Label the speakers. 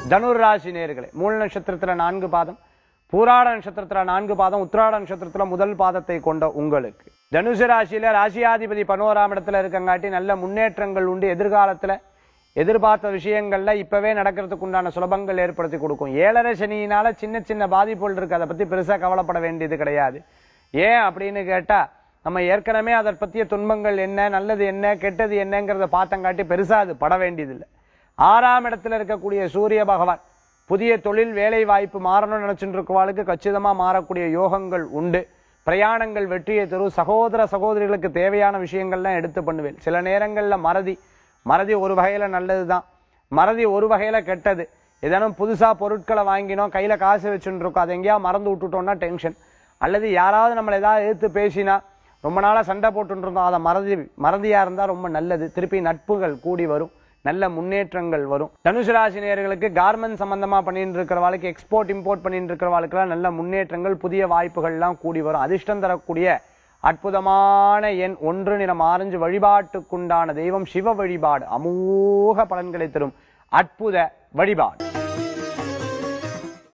Speaker 1: தனுர் ராசி நேர்களே மூல நட்சத்திரத்துல நான்கு பாதம் பூராட நட்சத்திரத்துல நான்கு பாதம் உத்திராட நட்சத்திரத்துல முதல் பாதத்தை கொண்ட உங்களுக்கு தனுசு ராசியில ராசியாதிபதி பனோராம் இடத்துல இருக்கங்காட்டி நல்ல முன்னேற்றங்கள் உண்டு எதிர்காலத்துல எதிர்பார்த்த விஷயங்கள்ல இப்பவே நடக்கிறதுக்கு உண்டான சுலபங்கள் ஏற்படுத்தி கொடுக்கும் ஏழரை சனியினால சின்ன சின்ன பாதிப்புகள் இருக்கு அதை பத்தி பெருசா கவலைப்பட வேண்டியது கிடையாது ஏன் அப்படின்னு கேட்டா நம்ம ஏற்கனவே அதை பத்திய துன்பங்கள் என்ன நல்லது என்ன கெட்டது என்னங்கிறத பார்த்தங்காட்டி பெருசா அது பட வேண்டியதில்லை ஆறாம் இடத்துல இருக்கக்கூடிய சூரிய பகவான் புதிய தொழில் வேலை வாய்ப்பு மாறணும்னு நினைச்சுட்டு இருக்கவாளுக்கு கச்சிதமா மாறக்கூடிய யோகங்கள் உண்டு பிரயாணங்கள் வெற்றியை தரும் சகோதர சகோதரிகளுக்கு தேவையான விஷயங்கள்லாம் எடுத்து பண்ணுவேன் சில நேரங்கள்ல மறதி மறதி ஒரு வகையில நல்லதுதான் மறதி ஒரு வகையில கெட்டது ஏதேனும் புதுசா பொருட்களை வாங்கினோம் கையில காசு வச்சுட்டு இருக்கோம் அதை எங்கேயா மறந்து விட்டுட்டோம்னா டென்ஷன் அல்லது யாராவது நம்மளை ஏதாவது எதிர்த்து பேசினா ரொம்ப நாளா சண்டை போட்டுட்டு இருந்தோம் அதை மறதி மறதியா இருந்தா ரொம்ப நல்லது திருப்பி நட்புகள் கூடி வரும் நல்ல முன்னேற்றங்கள் வரும் தனுசு ராசி நேயர்களுக்கு கார்மெண்ட் சம்பந்தமா பண்ணிட்டு இருக்கிறவாளுக்கு எக்ஸ்போர்ட் இம்போர்ட் பண்ணிட்டு இருக்கிறவாளுக்கெல்லாம் நல்ல முன்னேற்றங்கள் புதிய வாய்ப்புகள்லாம் கூடி வரும் அதிர்ஷ்டம் தரக்கூடிய அற்புதமான எண் ஒன்று நிறம் ஆரஞ்சு வழிபாட்டுக்குண்டான தெய்வம் சிவ வழிபாடு அமோக பலன்களை தரும் அற்புத வழிபாடு